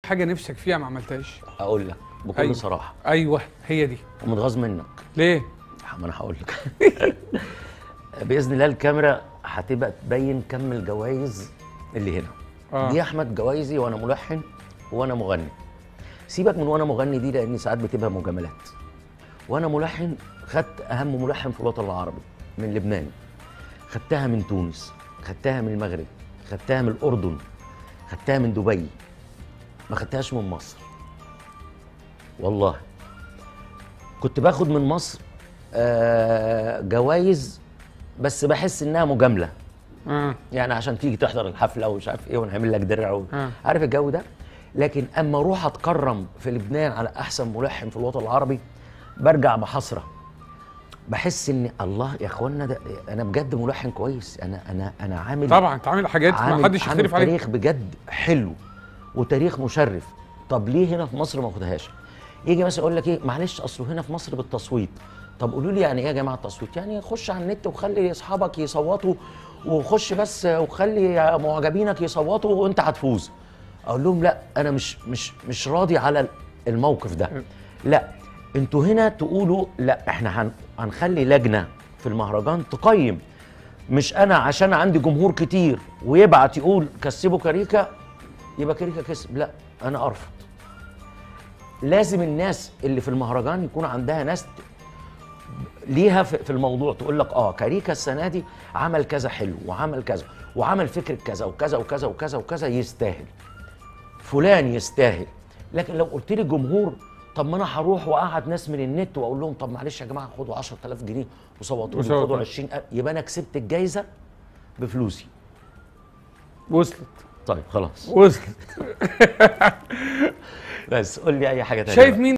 حاجه نفسك فيها ما عملتهاش اقول لك بكل أيوة. صراحه ايوه هي دي ومتغاظ منك ليه ما انا هقول لك باذن الله الكاميرا هتبقى تبين كم الجوائز اللي هنا آه. دي احمد جوايزي وانا ملحن وانا مغني سيبك من وانا مغني دي لان ساعات بتبقى مجاملات وانا ملحن خدت اهم ملحن في الوطن العربي من لبنان خدتها من تونس خدتها من المغرب خدتها من الاردن خدتها من دبي ما خدتهاش من مصر والله كنت باخد من مصر آه، جوائز بس بحس انها مجامله اه يعني عشان تيجي تحضر الحفله ومش عارف ايه ونعمل لك درع و... آه. عارف الجو ده لكن اما اروح اتكرم في لبنان على احسن ملحن في الوطن العربي برجع بحسره بحس ان الله يا اخوانا ده انا بجد ملحن كويس انا انا انا عامل طبعا انت عامل حاجات ما عامل- حدش عامل يختلف عليها تاريخ بجد حلو وتاريخ مشرف طب ليه هنا في مصر ما اخدهاش يجي مثلا يقول لك ايه معلش اصله هنا في مصر بالتصويت طب قولوا لي يعني ايه يا جماعه التصويت يعني خش على النت وخلي اصحابك يصوتوا وخش بس وخلي معجبينك يصوتوا وانت هتفوز اقول لهم لا انا مش مش مش راضي على الموقف ده لا انتوا هنا تقولوا لا احنا هن هنخلي لجنه في المهرجان تقيم مش انا عشان عندي جمهور كتير ويبعت يقول كسبوا كاريكا يبقى كاريكا كسب لا انا ارفض لازم الناس اللي في المهرجان يكون عندها ناس ت- ليها في في الموضوع تقول لك اه كاريكا السنه دي عمل كذا حلو وعمل كذا وعمل فكره كذا وكذا وكذا وكذا وكذا يستاهل فلان يستاهل لكن لو قلت لي جمهور طب ما انا هروح واقعد ناس من النت واقول لهم طب معلش يا جماعه خدوا 10000 جنيه وصوتوا لي وصوتوا. خدوا 20000 يبقى انا كسبت الجايزه بفلوسي وصلت طيب خلاص وصلت بس قول لي اي حاجه تانية شايف بقى. مين